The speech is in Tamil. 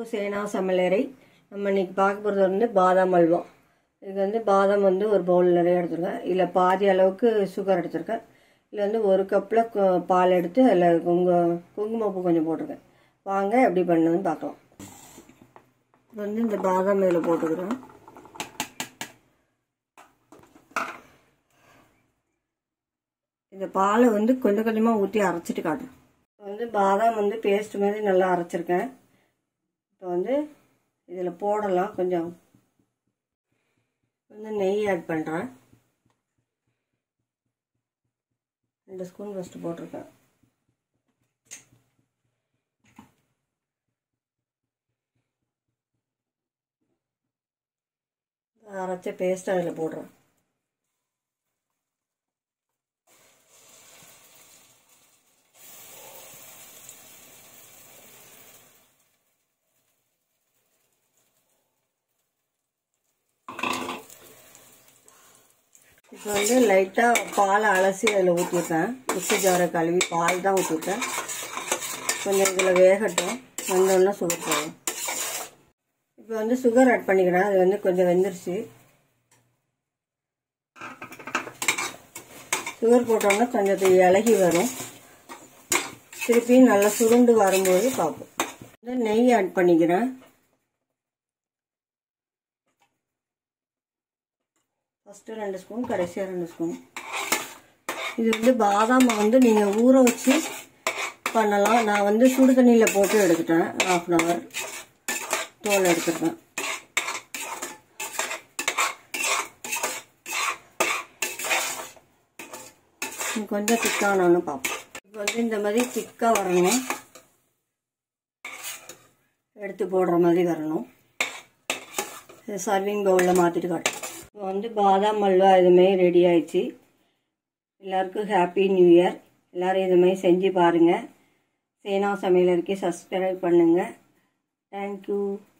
சேனா சமையலறை நம்ம இன்னைக்கு பார்க்க போகிறது வந்து பாதாம் அல்வா இது வந்து பாதாம் வந்து ஒரு பவுல் நிறைய எடுத்திருக்கேன் இதில் பாதி அளவுக்கு சுகர் எடுத்திருக்கேன் இதில் வந்து ஒரு கப்பில் பால் எடுத்து அதில் குங்கு குங்குமப்பூ கொஞ்சம் போட்டிருக்கேன் வாங்க எப்படி பண்ணுதுன்னு பார்க்கலாம் இப்போ வந்து இந்த பாதாம் இதில் போட்டுக்கிறேன் இந்த பாலை வந்து கொஞ்சம் கொஞ்சமாக ஊற்றி அரைச்சிட்டு காட்டுறேன் இப்போ வந்து பாதாம் வந்து பேஸ்ட் மாதிரி நல்லா அரைச்சிருக்கேன் இப்போ வந்து இதில் போடலாம் கொஞ்சம் வந்து நெய் ஆட் பண்ணுறேன் ரெண்டு ஸ்பூன் ஃபஸ்ட்டு போட்டிருக்கேன் அரைச்ச பேஸ்ட் அதில் போடுறேன் இப்போ வந்து லைட்டாக பாலை அலசி அதில் ஊற்றிருக்கேன் மிக்சி ஜாரை கழுவி பால் தான் ஊற்றிருக்கேன் கொஞ்சம் இதில் வேகட்டும் வந்தோடனே சுகர் போடும் இப்போ வந்து சுகர் ஆட் பண்ணிக்கிறேன் அது வந்து கொஞ்சம் வெந்துருச்சு சுகர் போட்டோன்னா கொஞ்சம் இது இலகி வரும் திருப்பி நல்லா சுருண்டு வரும்போது பார்ப்போம் வந்து நெய் ஆட் பண்ணிக்கிறேன் ஃபஸ்ட்டு ரெண்டு ஸ்பூன் கடைசியாக ரெண்டு ஸ்பூன் இது வந்து பாதாமை வந்து நீங்கள் ஊற வச்சு பண்ணலாம் நான் வந்து சுடு தண்ணியில் போட்டு எடுத்துட்டேன் ஆஃப் அன் ஹவர் தோல் எடுத்துருக்கேன் கொஞ்சம் திக்கானு பார்ப்போம் இப்போ வந்து இந்த மாதிரி திக்காக வரணும் எடுத்து போடுற மாதிரி வரணும் சர்விங் பவுலில் மாற்றிட்டு காட்டும் இப்போ வந்து பாதாம் அல்வா இதுமாரி ரெடி ஆயிடுச்சு எல்லாருக்கும் ஹாப்பி நியூ இயர் எல்லோரும் இதுமாரி செஞ்சு பாருங்கள் சேனா சமையலருக்கு சப்ஸ்கிரைப் பண்ணுங்கள் தேங்க்யூ